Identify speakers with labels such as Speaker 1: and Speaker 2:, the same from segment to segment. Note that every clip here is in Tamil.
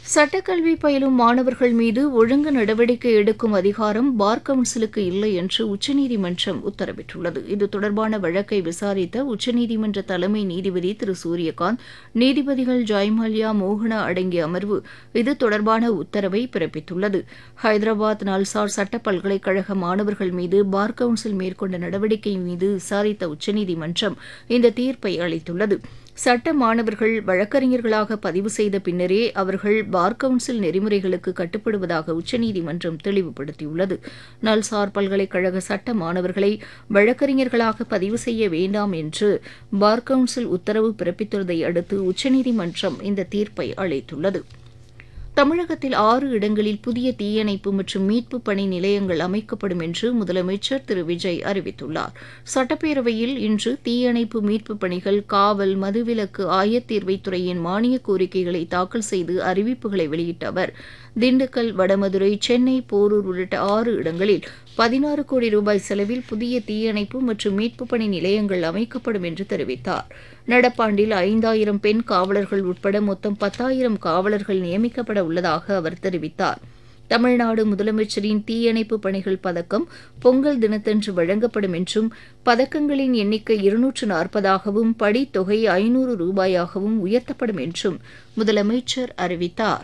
Speaker 1: சட்டக்கல்வி பயிலும் மாணவர்கள் மீது ஒழுங்கு நடவடிக்கை எடுக்கும் அதிகாரம் பார் கவுன்சிலுக்கு இல்லை என்று உச்சநீதிமன்றம் உத்தரவிட்டுள்ளது இது தொடர்பான வழக்கை விசாரித்த உச்சநீதிமன்ற தலைமை நீதிபதி திரு சூரியகாந்த் நீதிபதிகள் ஜெயமால்யா மோகனா அடங்கிய அமர்வு இது தொடர்பான உத்தரவை பிறப்பித்துள்ளது ஹைதராபாத் நல்சார் சட்ட பல்கலைக்கழக மாணவர்கள் மீது பார் கவுன்சில் மேற்கொண்ட நடவடிக்கை மீது விசாரித்த உச்சநீதிமன்றம் இந்த தீர்ப்பை அளித்துள்ளது சட்ட மாணவர்கள் வழக்கறிஞர்களாக பதிவு செய்த பின்னரே அவர்கள் பார் கவுன்சில் நெறிமுறைகளுக்கு கட்டுப்படுவதாக உச்சநீதிமன்றம் தெளிவுபடுத்தியுள்ளது நல்சார் பல்கலைக்கழக சட்ட மாணவர்களை வழக்கறிஞர்களாக பதிவு செய்ய வேண்டாம் என்று பார் கவுன்சில் உத்தரவு பிறப்பித்துள்ளதை அடுத்து உச்சநீதிமன்றம் இந்த தீர்ப்பை அளித்துள்ளது தமிழகத்தில் ஆறு இடங்களில் புதிய தீயணைப்பு மற்றும் மீட்பு பணி நிலையங்கள் அமைக்கப்படும் என்று முதலமைச்சர் திரு விஜய் அறிவித்துள்ளார் சட்டப்பேரவையில் இன்று தீயணைப்பு மீட்பு பணிகள் காவல் மதுவிலக்கு ஆயத்தீர்வைத்துறையின் மானிய கோரிக்கைகளை தாக்கல் செய்து அறிவிப்புகளை வெளியிட்ட அவர் திண்டுக்கல் வடமதுரை சென்னை போரூர் உள்ளிட்ட ஆறு இடங்களில் பதினாறு கோடி ரூபாய் செலவில் புதிய தீயணைப்பு மற்றும் மீட்பு பணி நிலையங்கள் அமைக்கப்படும் என்று தெரிவித்தார் நடப்பாண்டில் ஐந்தாயிரம் பெண் காவலர்கள் உட்பட மொத்தம் பத்தாயிரம் காவலர்கள் நியமிக்கப்பட உள்ளதாக அவர் தெரிவித்தார் தமிழ்நாடு முதலமைச்சரின் தீயணைப்பு பணிகள் பதக்கம் பொங்கல் தினத்தன்று வழங்கப்படும் என்றும் பதக்கங்களின் எண்ணிக்கை இருநூற்று நாற்பதாகவும் படித்தொகை ஐநூறு ரூபாயாகவும் உயர்த்தப்படும் என்றும் முதலமைச்சர் அறிவித்தார்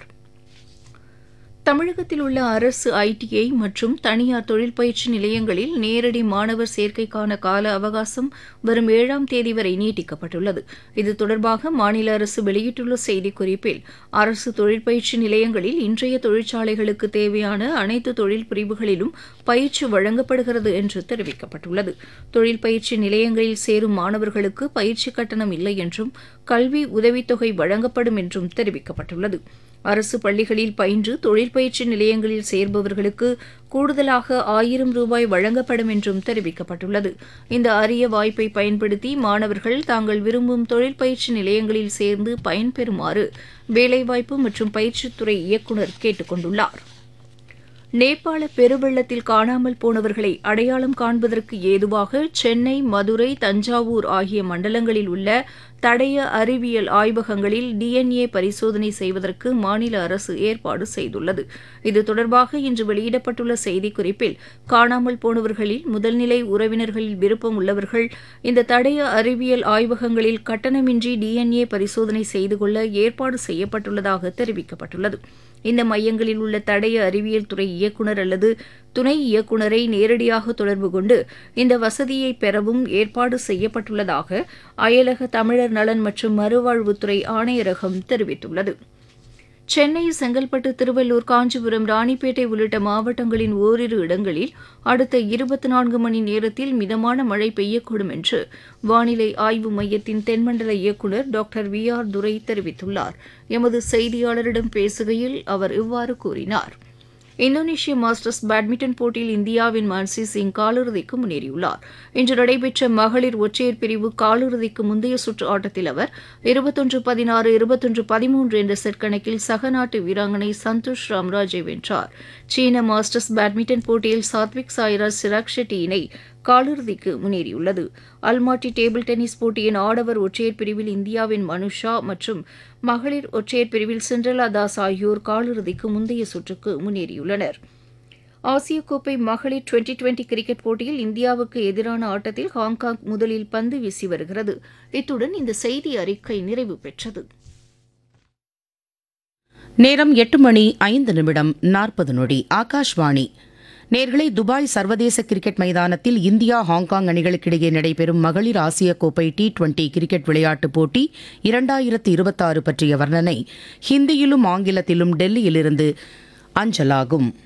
Speaker 1: தமிழகத்தில் உள்ள அரசு ஐடிஐ மற்றும் தனியார் தொழில் பயிற்சி நிலையங்களில் நேரடி மாணவர் சேர்க்கைக்கான கால அவகாசம் வரும் ஏழாம் தேதி வரை நீட்டிக்கப்பட்டுள்ளது இது தொடர்பாக மாநில அரசு வெளியிட்டுள்ள செய்திக்குறிப்பில் அரசு தொழிற்பயிற்சி நிலையங்களில் இன்றைய தொழிற்சாலைகளுக்கு தேவையான அனைத்து தொழில் பிரிவுகளிலும் பயிற்சி வழங்கப்படுகிறது என்று தெரிவிக்கப்பட்டுள்ளது தொழில் பயிற்சி நிலையங்களில் சேரும் மாணவர்களுக்கு பயிற்சி கட்டணம் இல்லை என்றும் கல்வி உதவித்தொகை வழங்கப்படும் என்றும் தெரிவிக்கப்பட்டுள்ளது அரசு பள்ளிகளில் பயின்று தொழில் பயிற்சி நிலையங்களில் சேர்பவர்களுக்கு கூடுதலாக ஆயிரம் ரூபாய் வழங்கப்படும் என்றும் தெரிவிக்கப்பட்டுள்ளது இந்த அரிய வாய்ப்பை பயன்படுத்தி மாணவர்கள் தாங்கள் விரும்பும் தொழில் பயிற்சி நிலையங்களில் சேர்ந்து பயன்பெறுமாறு வேலைவாய்ப்பு மற்றும் பயிற்சித்துறை இயக்குநர் கேட்டுக் கொண்டுள்ளார் நேபாள பெருவெள்ளத்தில் காணாமல் போனவர்களை அடையாளம் காண்பதற்கு ஏதுவாக சென்னை மதுரை தஞ்சாவூர் ஆகிய மண்டலங்களில் உள்ள தடய அறிவியல் ஆய்வகங்களில் டிஎன்ஏ பரிசோதனை செய்வதற்கு மாநில அரசு ஏற்பாடு செய்துள்ளது இது தொடர்பாக இன்று வெளியிடப்பட்டுள்ள செய்திக்குறிப்பில் காணாமல் போனவர்களில் முதல்நிலை உறவினர்களில் விருப்பம் உள்ளவர்கள் இந்த தடய அறிவியல் ஆய்வகங்களில் கட்டணமின்றி டிஎன்ஏ பரிசோதனை செய்து கொள்ள ஏற்பாடு செய்யப்பட்டுள்ளதாக தெரிவிக்கப்பட்டுள்ளது இந்த மையங்களில் உள்ள தடய அறிவியல் துறை இயக்குநர் அல்லது துணை இயக்குநரை நேரடியாக தொடர்பு கொண்டு இந்த வசதியை பெறவும் ஏற்பாடு செய்யப்பட்டுள்ளதாக அயலக தமிழர் நலன் மற்றும் மறுவாழ்வுத்துறை ஆணையரகம் தெரிவித்துள்ளது சென்னை செங்கல்பட்டு திருவள்ளூர் காஞ்சிபுரம் ராணிப்பேட்டை உள்ளிட்ட மாவட்டங்களின் ஓரிரு இடங்களில் அடுத்த இருபத்தி நான்கு மணி நேரத்தில் மிதமான மழை பெய்யக்கூடும் என்று வானிலை ஆய்வு மையத்தின் தென்மண்டல இயக்குநர் டாக்டர் வி ஆர் துரை தெரிவித்துள்ளார் எமது செய்தியாளரிடம் பேசுகையில் அவர் இவ்வாறு கூறினார் இந்தோனேஷிய மாஸ்டர்ஸ் பேட்மிண்டன் போட்டியில் இந்தியாவின் மான்சி சிங் காலிறுதிக்கு முன்னேறியுள்ளார் இன்று நடைபெற்ற மகளிர் ஒற்றையர் பிரிவு காலிறுதிக்கு முந்தைய சுற்று ஆட்டத்தில் அவர் இருபத்தொன்று பதினாறு இருபத்தொன்று பதிமூன்று என்ற செட் கணக்கில் சக நாட்டு வீராங்கனை சந்தோஷ் ராம்ராஜை வென்றார் சீன மாஸ்டர்ஸ் பேட்மிண்டன் போட்டியில் சாத்விக் சாய்ராஜ் சிராக் ஷெட்டி இணை காலிறுதிக்கு முன்னேறியுள்ளது அல்மாட்டி டேபிள் டென்னிஸ் போட்டியின் ஆடவர் ஒற்றையர் பிரிவில் இந்தியாவின் மனுஷா மற்றும் மகளிர் ஒற்றையர் பிரிவில் சிண்ட்ரலா தாஸ் ஆகியோர் காலிறுதிக்கு முந்தைய சுற்றுக்கு முன்னேறியுள்ளனர் ஆசிய கோப்பை மகளிர் டுவெண்டி டுவெண்டி கிரிக்கெட் போட்டியில் இந்தியாவுக்கு எதிரான ஆட்டத்தில் ஹாங்காங் முதலில் பந்து வீசி வருகிறது இத்துடன் இந்த செய்தி அறிக்கை நிறைவு பெற்றது
Speaker 2: நேரம் எட்டு மணி ஐந்து நிமிடம் நாற்பது நொடி ஆகாஷ்வாணி நேர்களை துபாய் சர்வதேச கிரிக்கெட் மைதானத்தில் இந்தியா ஹாங்காங் அணிகளுக்கிடையே நடைபெறும் மகளிர் ஆசிய கோப்பை டி டுவெண்டி கிரிக்கெட் விளையாட்டுப் போட்டி இரண்டாயிரத்து இருபத்தாறு பற்றிய வர்ணனை ஹிந்தியிலும் ஆங்கிலத்திலும் டெல்லியிலிருந்து அஞ்சலாகும்